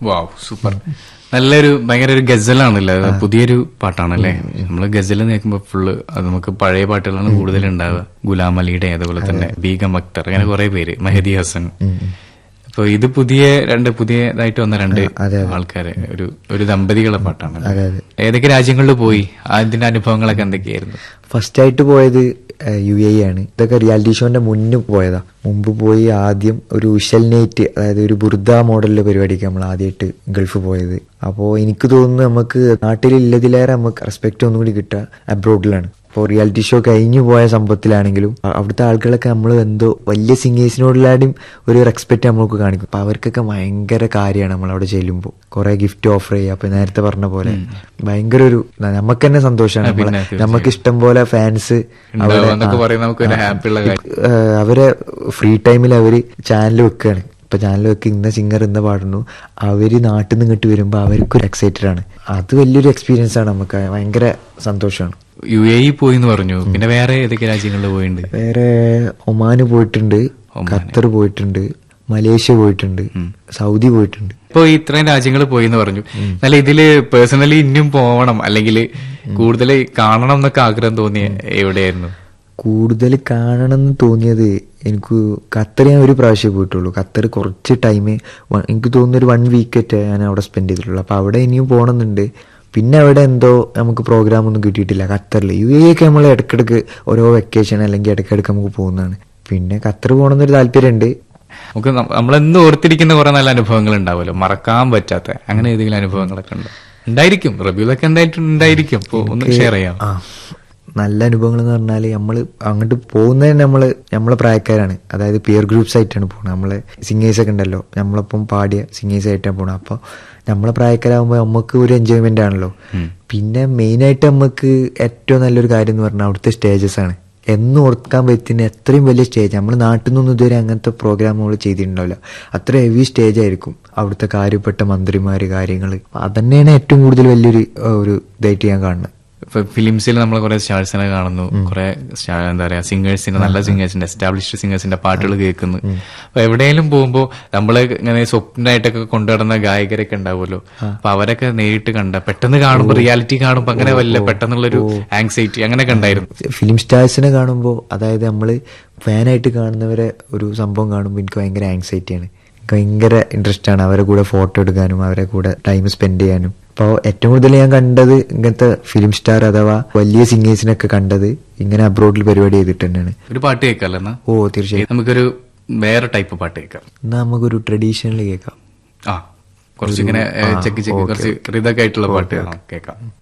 Wow super നല്ലൊരു ഭയങ്കര ഒരു ഗസലാണല്ലേ അത് പുതിയൊരു പാട്ടാണല്ലേ നമ്മള് ഗസൽ കേൾക്കുമ്പോ ഫുള്ള് അത് നമുക്ക് പഴയ പാട്ടുകളാണ് കൂടുതൽ ഉണ്ടാവുക ഗുലാം അലിയുടെ അതുപോലെ തന്നെ ബീഗം അക്തർ അങ്ങനെ കുറെ പേര് മെഹദി ഹസൻ അപ്പൊ ഇത് പുതിയ രണ്ട് പുതിയതായിട്ട് വന്ന രണ്ട് ആൾക്കാര് ഒരു ഒരു ദമ്പതികളെ പാട്ടാണ് അതെ അതെ ഏതൊക്കെ രാജ്യങ്ങളിൽ പോയി അതിന്റെ അനുഭവങ്ങളൊക്കെ എന്തൊക്കെയായിരുന്നു ഫസ്റ്റ് ആയിട്ട് പോയത് യു എ ആണ് ഇതൊക്കെ റിയാലിറ്റി ഷോന്റെ മുന്നേ പോയതാ മുമ്പ് പോയി ആദ്യം ഒരു ഉഷൽ നൈറ്റ് അതായത് ഒരു ബുർദ മോഡലിലെ പരിപാടിക്ക് നമ്മൾ ആദ്യമായിട്ട് ഗൾഫ് പോയത് അപ്പോൾ എനിക്ക് തോന്നുന്നു നമുക്ക് നാട്ടിലില്ലതിലേറെ നമുക്ക് റെസ്പെക്ട് ഒന്നും കൂടി കിട്ടുക അബ്രോഡിലാണ് ഇപ്പോൾ റിയാലിറ്റി ഷോ കഴിഞ്ഞു പോയ സംഭവത്തിലാണെങ്കിലും അ- അവിടുത്തെ ആളുകളൊക്കെ നമ്മൾ എന്തോ വലിയ സിംഗേഴ്സിനോടുള്ളാടും ഒരു റെസ്പെക്ട് നമ്മൾക്ക് കാണിക്കും അപ്പൊ അവർക്കൊക്കെ ഭയങ്കര കാര്യമാണ് നമ്മൾ അവിടെ ചെല്ലുമ്പോൾ കുറെ ഗിഫ്റ്റ് ഓഫർ ചെയ്യുക അപ്പൊ നേരത്തെ പറഞ്ഞ പോലെ ഭയങ്കര ഒരു നമുക്ക് തന്നെ സന്തോഷമാണ് പിന്നെ നമ്മളെ തീർച്ചയായും. നമുക്ക് ഇഷ്ടം പോലെ ഫാൻസ് ഉണ്ടാവുക എന്നൊക്കെ പറയുന്നത് നമുക്ക് ഒരു happy ഉള്ള കാര്യം. ഏഹ് അവരെ ഫ്രീ ടൈമിൽ അവര് ചാനൽ വെക്കുകയാണ് ഇപ്പൊ ചാനൽ വെക്ക് ഇന്ന സിംഗർ ഇന്ന പാടുന്നു അവര് നാട്ടിൽ നിന്ന് ഇങ്ങോട്ട് വരുമ്പോ അവർക്കൊരു എക്സൈറ്റഡ് ആണ് അത് വലിയൊരു എക്സ്പീരിയൻസ് ആണ് നമുക്ക് ഭയങ്കര സന്തോഷമാണ് യു എ ഇ പോയി എന്ന് പറഞ്ഞു പിന്നെ വേറെ ഏതൊക്കെ രാജ്യങ്ങളിൽ പോയിട്ടുണ്ട് വേറെ ഒമാന് പോയിട്ടുണ്ട് ഖത്തർ പോയിട്ടുണ്ട് മലേഷ്യ പോയിട്ടുണ്ട് സൗദി പോയിട്ടുണ്ട് ഇപ്പൊ ഇത്രയും രാജ്യങ്ങൾ പോയി എന്ന് പറഞ്ഞു എന്നാലും ഇതില് പേഴ്സണലി ഇനിയും പോകണം അല്ലെങ്കിൽ കൂടുതൽ കാണണം എന്നൊക്കെ ആഗ്രഹം തോന്നിയ എവിടെയായിരുന്നു കൂടുതൽ കാണണം എന്ന് തോന്നിയത് എനിക്ക് ഖത്തർ ഞാൻ ഒരു പ്രാവശ്യം പോയിട്ടുള്ളൂ ഖത്തർ കുറച്ച് ടൈം എനിക്ക് തോന്നുന്നു ഒരു വൺ വീക്കറ്റ് ഞാൻ അവിടെ സ്പെൻഡ് ചെയ്തിട്ടുള്ളൂ അപ്പൊ അവിടെ ഇനിയും പോകണമെന്നുണ്ട് പിന്നെ അവിടെ എന്തോ നമുക്ക് പ്രോഗ്രാം ഒന്നും കിട്ടിയിട്ടില്ല ഖത്തറിൽ യു എ ഒക്കെ നമ്മൾ ഇടയ്ക്കിടയ്ക്ക് ഓരോ വെക്കേഷൻ അല്ലെങ്കിൽ ഇടയ്ക്കിടയ്ക്ക് നമുക്ക് പോകുന്നതാണ് പിന്നെ ഖത്തർ പോകണമെന്നൊരു താല്പര്യമുണ്ട് നമുക്ക് നം- നമ്മളെന്ന് ഓർത്തിരിക്കുന്ന കുറെ നല്ല അനുഭവങ്ങൾ ഉണ്ടാവുമല്ലോ മറക്കാൻ പറ്റാത്ത അങ്ങനെ ഏതെങ്കിലും അനുഭവങ്ങളൊക്കെ ഉണ്ടോ ഉണ്ടായിരിക്കും റിവ്യൂലൊക്കെ എന്തായിട്ടും ഉണ്ടായിരിക്കും അപ്പൊ ഒന്ന് ഷെയർ ചെയ്യാം ആ നല്ല അനുഭവങ്ങൾ എന്ന് പറഞ്ഞാൽ നമ്മൾ അങ്ങോട്ട് പോകുന്നത് നമ്മൾ നമ്മളെ പ്രായക്കാരാണ് അതായത് പിയർ ഗ്രൂപ്പ്സ് ആയിട്ടാണ് പോകുന്നത് നമ്മളെ സിംഗേഴ്സ് ഒക്കെ ഉണ്ടല്ലോ നമ്മളൊപ്പം പാടിയ സിംഗേഴ്സ് ആയിട്ടാണ് പോണത് അപ്പോൾ നമ്മളെ പ്രായക്കാരാകുമ്പോൾ നമുക്ക് ഒരു എൻജോയ്മെന്റ് ആണല്ലോ പിന്നെ മെയിനായിട്ട് നമുക്ക് ഏറ്റവും നല്ലൊരു കാര്യം എന്ന് പറഞ്ഞാൽ അവിടുത്തെ സ്റ്റേജസ് ആണ് എന്ന് ഓർക്കാൻ പറ്റുന്ന എത്രയും വലിയ സ്റ്റേജ് നമ്മൾ നാട്ടിൽ നിന്നൊന്നും ഇതുവരെ അങ്ങനത്തെ പ്രോഗ്രാമുകൾ ചെയ്തിട്ടുണ്ടാവില്ല അത്ര ഹെവി സ്റ്റേജ് ആയിരിക്കും അവിടുത്തെ കാര്യപ്പെട്ട മന്ത്രിമാര് കാര്യങ്ങൾ അതന്നെയാണ് ഏറ്റവും കൂടുതൽ വലിയൊരു ഏഹ്, ഒരു ഇതായിട്ട് ഞാൻ കാണുന്നത് ഇപ്പൊ ഫിലിംസിൽ നമ്മൾ കുറെ സ്റ്റാർസിനെ കാണുന്നു കുറെ സ്റ്റാ- എന്താ പറയാ സിംഗേഴ്സിന്റെ നല്ല സിംഗേഴ്സിന്റെ എസ്റ്റാബ്ലിഷ്ഡ് സിംഗേഴ്സിന്റെ പാട്ടുകൾ കേൾക്കുന്നു അപ്പൊ എവിടെയെങ്കിലും പോകുമ്പോ നമ്മള് ഇങ്ങനെ സ്വപ്നമായിട്ടൊക്കെ കൊണ്ടുവരുന്ന ഗായകരൊക്കെ ഉണ്ടാവുമല്ലോ അപ്പൊ അവരൊക്കെ നേരിട്ട് കണ്ട പെട്ടെന്ന് കാണുമ്പോ റിയാലിറ്റി കാണുമ്പോ അങ്ങനെ വല്ല പെട്ടെന്നുള്ളൊരു ആങ്സൈറ്റി അങ്ങനെയൊക്കെ ഉണ്ടായിരുന്നു ഫിലിം സ്റ്റാർസിനെ കാണുമ്പോൾ അതായത് നമ്മൾ ഫാനായിട്ട് കാണുന്നവരെ ഒരു സംഭവം കാണുമ്പോൾ എനിക്ക് ഭയങ്കര ആങ്സൈറ്റിയാണ് എനിക്ക് ഭയങ്കര ഇൻട്രസ്റ്റ് ആണ് അവരെ കൂടെ ഫോട്ടോ എടുക്കാനും അവരെ കൂടെ ടൈം സ്പെൻഡ് ചെയ്യാനും അപ്പോൾ ഏറ്റവും കൂടുതൽ ഞാൻ കണ്ടത് ഇങ്ങനത്തെ ഫിലിം സ്റ്റാർ അഥവാ വലിയ സിംഗേഴ്സിനൊക്കെ കണ്ടത് ഇങ്ങനെ അബ്രോഡിൽ പരിപാടി ചെയ്തിട്ട് തന്നെയാണ് ഒരു പാട്ട് കേൾക്കാമല്ലോ എന്നാ ഓ തീർച്ചയായും നമുക്കൊരു വേറെ ടൈപ്പ് പാട്ട് കേൾക്കാം എന്നാ നമുക്കൊരു ട്രഡീഷണൽ കേൾക്കാം ആ കുറച്ചിങ്ങനെ ചെക്ക് ചെക്ക് കുറച്ച് ഇതൊക്കെ ആയിട്ടുള്ള പാട്ട് കേൾക്കാം